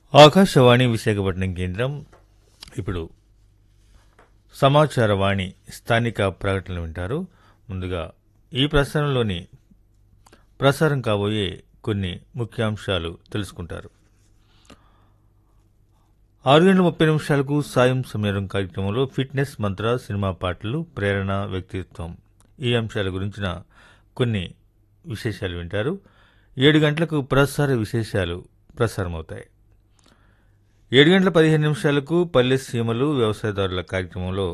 ఆకాశవాణి విశాఖపట్నం కేంద్రం ఇప్పుడు సమాచార వాణి స్థానిక ప్రకటనలు వింటారు ముందుగా ఈ ప్రసారంలోని ప్రసారం కాబోయే కొన్ని ముఖ్యాంశాలు తెలుసుకుంటారు ఆరు గంటల ముప్పై నిమిషాలకు సాయం సమయం కార్యక్రమంలో ఫిట్నెస్ మంత్ర సినిమా పాటలు ప్రేరణ వ్యక్తిత్వం ఈ అంశాల గురించిన కొన్ని విశేషాలు వింటారు ఏడు గంటలకు ప్రసార విశేషాలు ప్రసారమవుతాయి ఏడు గంటల పదిహేను నిమిషాలకు పల్లె సీమలు వ్యవసాయదారుల కార్యక్రమంలో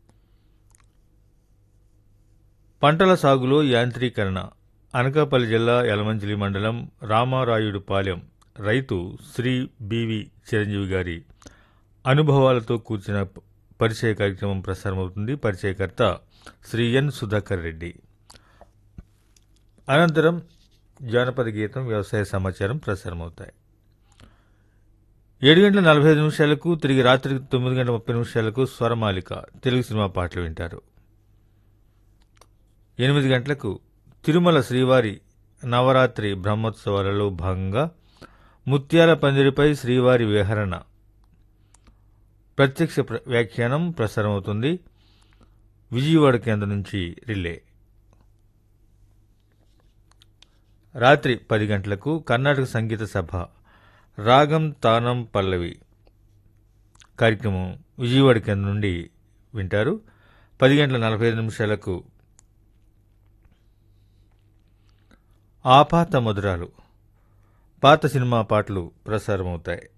పంటల సాగులో యాంత్రీకరణ అనకాపల్లి జిల్లా యలమంచిలి మండలం రామారాయుడుపాలెం రైతు శ్రీ బివి చిరంజీవి గారి అనుభవాలతో కూర్చిన పరిచయ కార్యక్రమం ప్రసారమవుతుంది పరిచయకర్త శ్రీ ఎన్ సుధాకర్ రెడ్డి అనంతరం జానపద గీతం వ్యవసాయ సమాచారం ప్రసారమవుతాయి ఏడు గంటల నలభై ఐదు నిమిషాలకు తిరిగి రాత్రి తొమ్మిది గంటల ముప్పై నిమిషాలకు స్వరమాలిక తెలుగు సినిమా పాటలు వింటారు ఎనిమిది గంటలకు తిరుమల శ్రీవారి నవరాత్రి బ్రహ్మోత్సవాలలో భాగంగా ముత్యాల పందిరిపై శ్రీవారి విహరణ ప్రత్యక్ష ప్ర- వ్యాఖ్యానం ప్రసారమవుతుంది విజయవాడ కేంద్రం నుంచి రిలే రాత్రి పది గంటలకు కర్ణాటక సంగీత సభ రాగం తానం పల్లవి కార్యక్రమం విజయవాడ కేంద్రం నుండి వింటారు పది గంటల నలభై ఐదు నిమిషాలకు ఆపాత మధురాలు పాత సినిమా పాటలు ప్రసారమవుతాయి